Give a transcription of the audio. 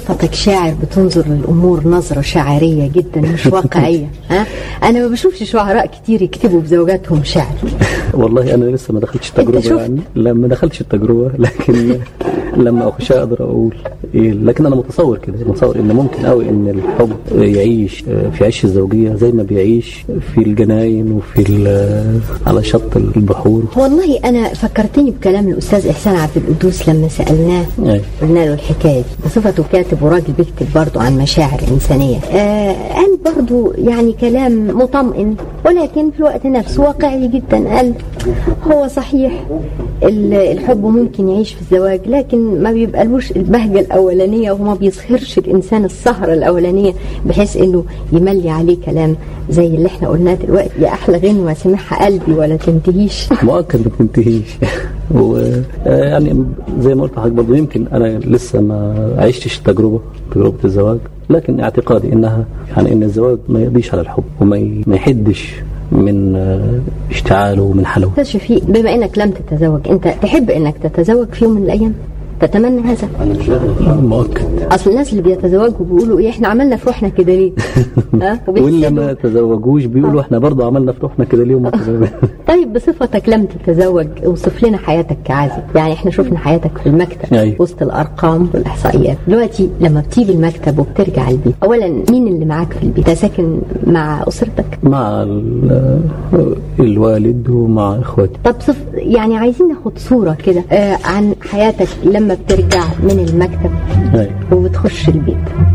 بصفتك شاعر بتنظر للامور نظره شاعريه جدا مش واقعيه ها انا ما بشوفش شعراء كتير يكتبوا بزوجاتهم شعر والله انا لسه ما دخلتش التجربه شفت؟ يعني لا ما دخلتش التجربه لكن لما اخشها اقدر اقول إيه لكن انا متصور كده متصور ان ممكن قوي ان الحب يعيش في عش الزوجيه زي ما بيعيش في الجناين وفي ال- على شط البحور والله انا فكرتني بكلام الاستاذ احسان عبد القدوس لما سالناه أيوة. قلنا له الحكايه دي بصفته كاتب وراجل بيكتب برضه عن مشاعر انسانيه آه قال برضه يعني كلام مطمئن ولكن في الوقت نفسه واقعي جدا قال هو صحيح ال- الحب ممكن يعيش في الزواج لكن ما بيبقالوش البهجه الاولانيه وما بيظهرش الانسان السهره الاولانيه بحيث انه يملي عليه كلام زي اللي احنا قلناه دلوقتي يا احلى غنوه سمعها قلبي ولا تنتهيش مؤكد ما بتنتهيش و آه، يعني زي ما قلت لحضرتك برضه يمكن انا لسه ما عشتش التجربه تجربه الزواج لكن اعتقادي انها يعني ان الزواج ما يقضيش على الحب وما ي- ما يحدش من آه، اشتعاله ومن حلاوته استاذ شفيق بما انك لم تتزوج انت تحب انك تتزوج في يوم من الايام تتمنى هذا مؤكد اصل الناس اللي بيتزوجوا بيقولوا ايه احنا عملنا في روحنا كده ليه ها واللي ما وبيحسدوا. تزوجوش بيقولوا احنا برضه عملنا في روحنا كده ليه وما تزوجناش طيب بصفتك لم تتزوج اوصف لنا حياتك كعازب يعني احنا شفنا حياتك في المكتب أيوة. وسط الارقام والاحصائيات دلوقتي لما بتسيب المكتب وبترجع البيت اولا مين اللي معاك في البيت أنت ساكن مع اسرتك مع ال- الوالد ومع اخواتي طب صف يعني عايزين ناخد صورة كده آه عن حياتك لما بترجع من المكتب أيوة. وبتخش البيت